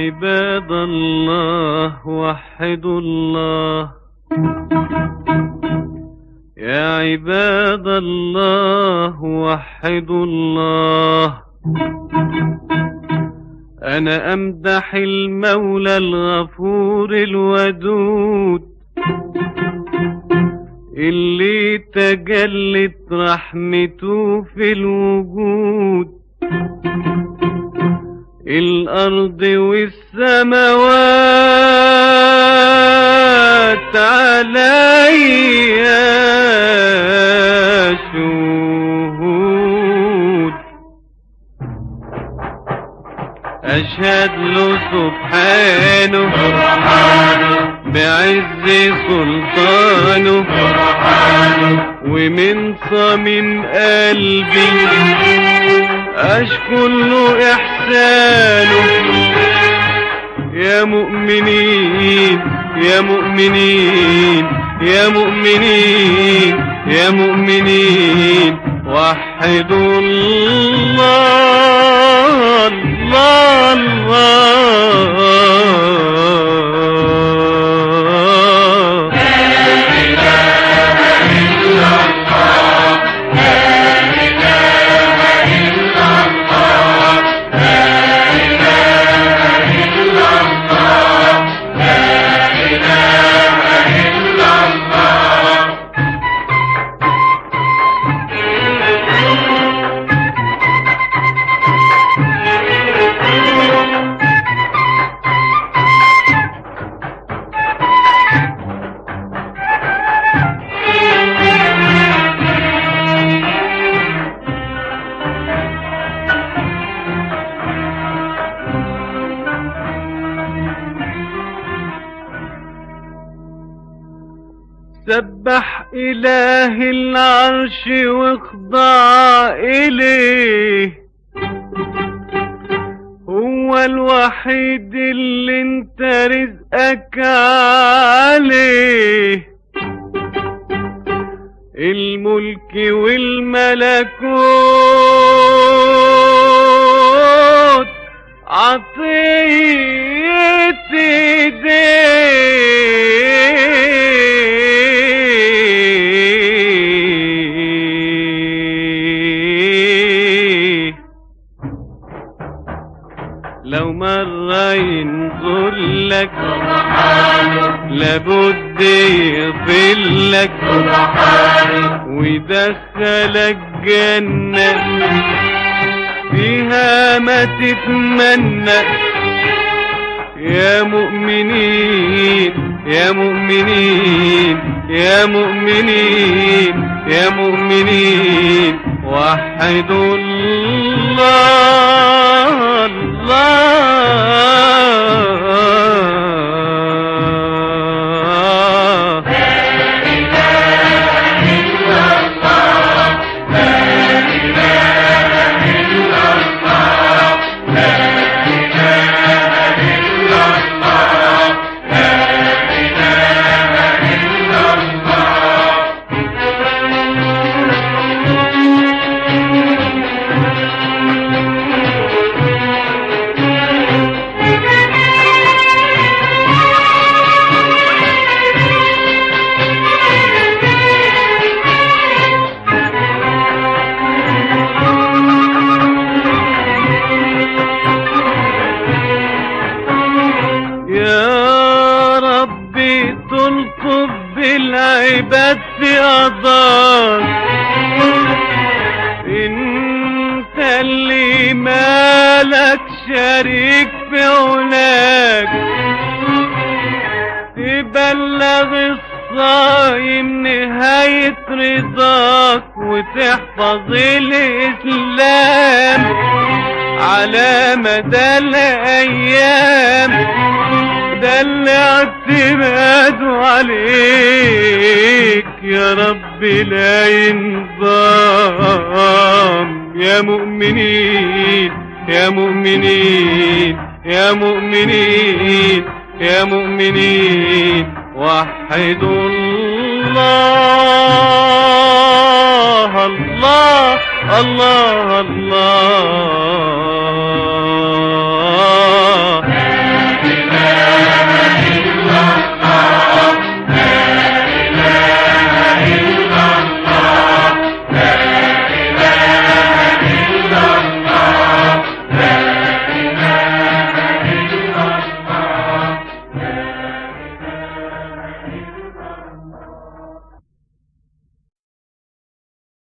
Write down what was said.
عباد الله وحدوا الله يا عباد الله وحدوا الله أنا أمدح المولى الغفور الودود اللي تجلت رحمته في الوجود الأرض والسماوات عليا شهود أشهد له سبحانه بعز سلطانه ومن صميم قلبي أشكر له إحسانه يا مؤمنين يا مؤمنين يا مؤمنين يا مؤمنين وحدوا الله الله الله سبح إله العرش واخضع إليه هو الوحيد اللي انت رزقك عليه الملك والملكوت عطية ايديه لو مرة ينظر لك لابد يغفر لك ويدخلك جنة فيها ما تتمنى يا مؤمنين يا مؤمنين يا مؤمنين يا مؤمنين وحدوا الله الله يا ربي تلطف بالعباد في قضاك انت اللي مالك شريك في علاك تبلغ الصايم نهاية رضاك وتحفظ الإسلام على مدى الأيام ده اللي اعتماده عليك يا رب لا ينظام يا مؤمنين يا مؤمنين يا مؤمنين يا مؤمنين وحدوا الله الله الله الله